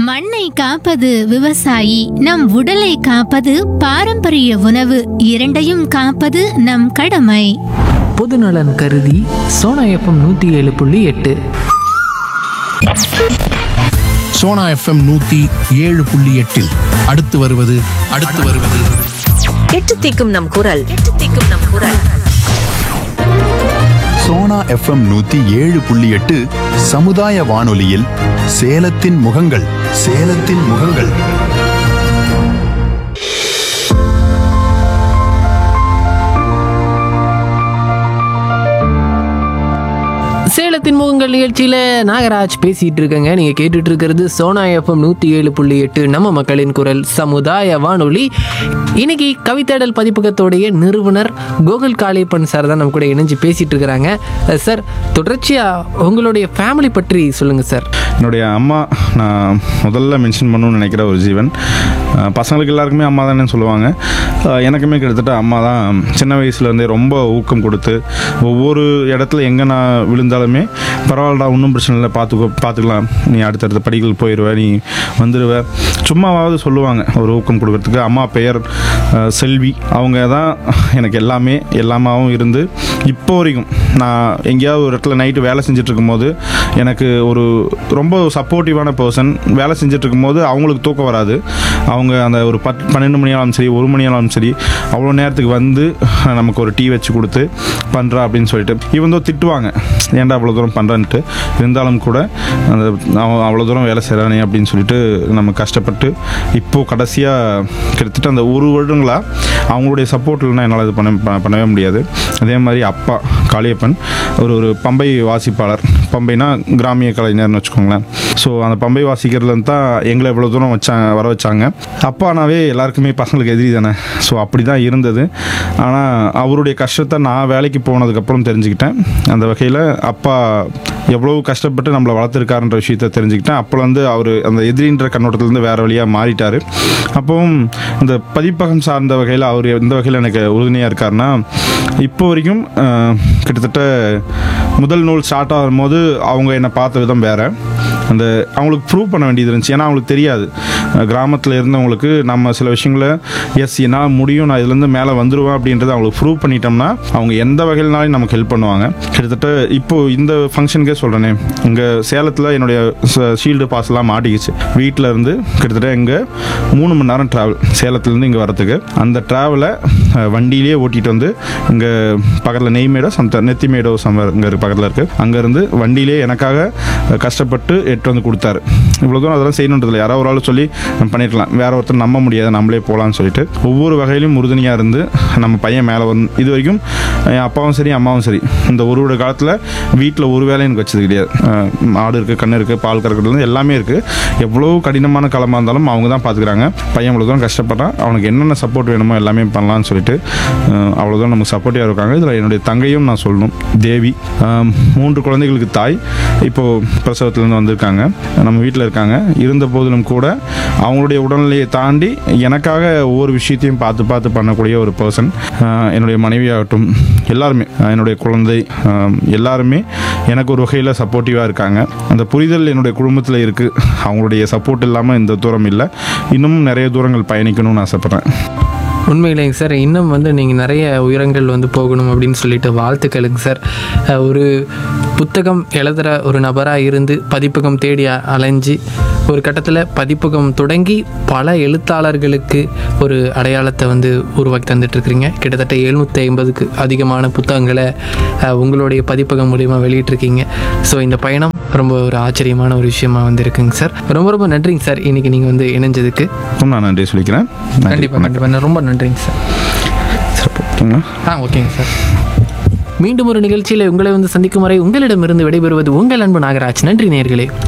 மண்ணை காப்பது விவசாயி நம் உடலை காப்பது பாரம்பரிய உணவு இரண்டையும் காப்பது நம் கடமை பொதுநலன் கருதி சோனா எஃப்எம் நூற்றி ஏழு புள்ளி எட்டு சோனா எஃப்எம் நூத்தி ஏழு புள்ளி எட்டில் அடுத்து வருவது அடுத்து வருவது எட்டு தீக்கும் நம் குரல் எட்டு தீக்கும் நம் குரல் சோனா எஃப்எம் நூத்தி ஏழு புள்ளி எட்டு சமுதாய வானொலியில் சேலத்தின் முகங்கள் சேலத்தின் முகங்கள் சேலத்தின் முகங்கள் நிகழ்ச்சியில் நாகராஜ் பேசிட்டு இருக்கேங்க நீங்க கேட்டுட்டு இருக்கிறது சோனா எஃப்எம் நூற்றி ஏழு புள்ளி எட்டு நம்ம மக்களின் குரல் சமுதாய வானொலி இன்னைக்கு கவிதைடல் பதிப்பகத்தோடைய நிறுவனர் கோகுல் காளியப்பன் சார் தான் நம்ம கூட இணைஞ்சு பேசிட்டு இருக்கிறாங்க அஹ் சார் தொடர்ச்சியா உங்களுடைய ஃபேமிலி பற்றி சொல்லுங்க சார் என்னுடைய அம்மா நான் முதல்ல மென்ஷன் பண்ணணும்னு நினைக்கிற ஒரு ஜீவன் அஹ் பசங்களுக்கு எல்லாருக்குமே அம்மா தானே சொல்லுவாங்க அஹ் எனக்குமே கிட்டத்தட்ட அம்மா தான் சின்ன வயசுலேருந்தே ரொம்ப ஊக்கம் கொடுத்து ஒவ்வொரு இடத்துல எங்கே நான் விழுந்தாலுமே பரவாயில்லடா ஒன்றும் பிரச்சனை இல்லை பார்த்துக்கோ பார்த்துக்கலாம் நீ அடுத்தடுத்த படிகள் போயிடுவ நீ வந்துடுவ சும்மாவாவது சொல்லுவாங்க ஒரு ஊக்கம் கொடுக்கறதுக்கு அம்மா பெயர் அஹ், செல்வி அவங்க தான் எனக்கு எல்லாமே எல்லாமாவும் இருந்து இப்போ வரைக்கும் நான் எங்கேயாவது ஒரு இடத்துல நைட்டு வேலை செஞ்சுட்டு இருக்கும்போது எனக்கு ஒரு ரொம்ப சப்போர்ட்டிவான பர்சன் வேலை செஞ்சுட்டு இருக்கும்போது அவங்களுக்கு தூக்கம் வராது அவங்க அந்த ஒரு பத் பன்னெண்டு மணி ஆனாலும் சரி ஒரு மணி ஆனாலும் சரி அவ்வளோ நேரத்துக்கு வந்து நமக்கு ஒரு டீ வச்சு கொடுத்து பண்ணுறா அப்படின்னு சொல்லிட்டு இவன் தான் திட்டுவாங்க ஏன்டா அவ்வளோ தூரம் பண்ணுறான்ட்டு இருந்தாலும் கூட அந்த அவன் அவ்வளோ தூரம் வேலை செய்கிறானே அப்படின்னு சொல்லிட்டு நம்ம கஷ்டப்பட்டு இப்போது கடைசியாக கிட்டத்தட்ட அந்த ஒரு வருடங்களா அவங்களுடைய சப்போர்ட் இல்லைன்னா என்னால் இது பண்ண ப- பண்ணவே முடியாது அதே மாதிரி அப்பா காளியப்பன் ஒரு ஒரு பம்பை வாசிப்பாளர் பம்பைனா கிராமிய கலைஞர்னு வச்சுக்கோங்களேன் ஸோ அந்த பம்பை வாசிக்கிறதுல தான் எங்களை இவ்வளோ தூரம் வச்சாங்க வர வச்சாங்க அப்பானாவே எல்லாருக்குமே பசங்களுக்கு எதிரி தானே ஸோ அப்படி தான் இருந்தது ஆனால் அவருடைய கஷ்டத்தை நான் வேலைக்கு போனதுக்கப்புறம் தெரிஞ்சுக்கிட்டேன் அந்த வகையில் அப்பா எவ்வளோ கஷ்டப்பட்டு நம்மளை வளர்த்துருக்காருன்ற விஷயத்த தெரிஞ்சுக்கிட்டேன் அப்போ வந்து அவர் அந்த எதிரின்ற கண்ணோட்டத்துலேருந்து வேறு வழியாக மாறிட்டார் அப்பவும் இந்த பதிப்பகம் சார்ந்த வகையில் அவர் எந்த வகையில் எனக்கு உறுதுணையாக இருக்காருன்னா இப்போ வரைக்கும் அஹ், கிட்டத்தட்ட முதல் நூல் ஸ்டார்ட் ஆகும்போது அவங்க என்னை பார்த்த விதம் வேறு அந்த அவங்களுக்கு ப்ரூவ் பண்ண வேண்டியது இருந்துச்சு ஏன்னா அவங்களுக்கு தெரியாது கிராமத்தில் இருந்தவங்களுக்கு நம்ம சில விஷயங்களை எஸ் என்னால் முடியும் நான் இதுலேருந்து மேலே வந்துடுவேன் அப்படின்றத அவங்களுக்கு ப்ரூவ் பண்ணிட்டோம்னா அவங்க எந்த வகையினாலும் நமக்கு ஹெல்ப் பண்ணுவாங்க கிட்டத்தட்ட இப்போ இந்த ஃபங்க்ஷனுக்கே சொல்கிறேனே இங்கே சேலத்தில் என்னுடைய ஷீல்டு பாஸ்லாம் மாட்டிக்கிச்சு வீட்டில் இருந்து கிட்டத்தட்ட இங்கே மூணு மணி நேரம் ட்ராவல் சேலத்துலேருந்து இங்கே வரத்துக்கு அந்த ட்ராவலை வண்டியிலேயே ஓட்டிகிட்டு வந்து இங்கே பக்கத்தில் நெய்மேடோ சம்த நெத்திமேடோ சம்மர் இங்கே பக்கத்தில் இருக்குது அங்கேருந்து வண்டியிலே எனக்காக அஹ், கஷ்டப்பட்டு எட்டு வந்து கொடுத்தாரு இவ்வளோ தூரம் அதெல்லாம் செய்யணுன்றதில்ல யாரோ ஒரு ஆள் சொல்லி நம்ம பண்ணிருக்கலாம் வேற ஒருத்தர் நம்ப முடியாது நம்மளே போகலான்னு சொல்லிட்டு ஒவ்வொரு வகையிலும் உறுதுணையாக இருந்து நம்ம பையன் மேலே வந்து இது வரைக்கும் என் அப்பாவும் சரி அம்மாவும் சரி இந்த ஒரு வருட காலத்தில் வீட்டில் ஒரு வேலை எனக்கு வச்சது கிடையாது அஹ், ஆடு இருக்குது கண்ணு இருக்குது பால் கறக்கிறதுலேருந்து எல்லாமே இருக்குது எவ்வளோ கடினமான காலமாக இருந்தாலும் அவங்க தான் பார்த்துக்கிறாங்க பையன் இவ்வளோ தூரம் கஷ்டப்பட்டான் அவனுக்கு என்னென்ன சப்போர்ட் வேணுமோ எல்லாமே பண்ணலாம்னு சொல்லிட்டு அஹ், அவ்வளோ தூரம் நமக்கு சப்போர்ட்டிவாக இருக்காங்க இதில் என்னுடைய தங்கையும் நான் சொல்லணும் தேவி அஹ், மூன்று குழந்தைகளுக்கு தாய் இப்போது பிரசவத்துலேருந்து வந்திருக்காங்க நம்ம வீட்டில் இருக்காங்க இருந்த போதிலும் கூட அவங்களுடைய உடல்நிலையை தாண்டி எனக்காக ஒவ்வொரு விஷயத்தையும் பார்த்து பார்த்து பண்ணக்கூடிய ஒரு பர்சன் என்னுடைய மனைவியாகட்டும் எல்லாருமே அஹ், என்னுடைய குழந்தை அஹ், எல்லாருமே எனக்கு ஒரு வகையில் சப்போர்ட்டிவாக இருக்காங்க அந்த புரிதல் என்னுடைய குடும்பத்தில் இருக்குது அவங்களுடைய சப்போர்ட் இல்லாமல் இந்த தூரம் இல்லை இன்னமும் நிறைய தூரங்கள் பயணிக்கணும்னு ஆசைப்பட்றேன் உண்மையிலேங்க சார் இன்னும் வந்து நீங்கள் நிறைய உயரங்கள் வந்து போகணும் அப்படின்னு சொல்லிட்டு வாழ்த்துக்களுங்க சார் அஹ் ஒரு புத்தகம் எழுதுகிற ஒரு நபராக இருந்து பதிப்பகம் தேடி அ- அலைஞ்சு ஒரு கட்டத்தில் பதிப்பகம் தொடங்கி பல எழுத்தாளர்களுக்கு ஒரு அடையாளத்தை வந்து உருவாக்கி தந்துட்டுருக்கிறீங்க கிட்டத்தட்ட எழுநூற்றி ஐம்பதுக்கு அதிகமான புத்தகங்களை அஹ், உங்களுடைய பதிப்பகம் மூலிமா வெளியிட்டிருக்கீங்க ஸோ இந்த பயணம் ரொம்ப ஒரு ஆச்சரியமான ஒரு விஷயமா வந்து இருக்குங்க சார் ரொம்ப ரொம்ப நன்றிங்க சார் இன்னைக்கு நீங்கள் வந்து இணைஞ்சதுக்கு நான் நன்றி சொல்லிக்கிறேன் நன்றி. கண்டிப்பாக கண்டிப்பாக ரொம்ப நன்றிங்க சார் சிறப்பு. ஆ ஓகேங்க சார் மீண்டும் ஒரு நிகழ்ச்சியில் உங்களை வந்து சந்திக்கும் வரை உங்களிடமிருந்து விடைபெறுவது உங்கள் அன்பு நாகராஜ் நன்றி நேயர்களே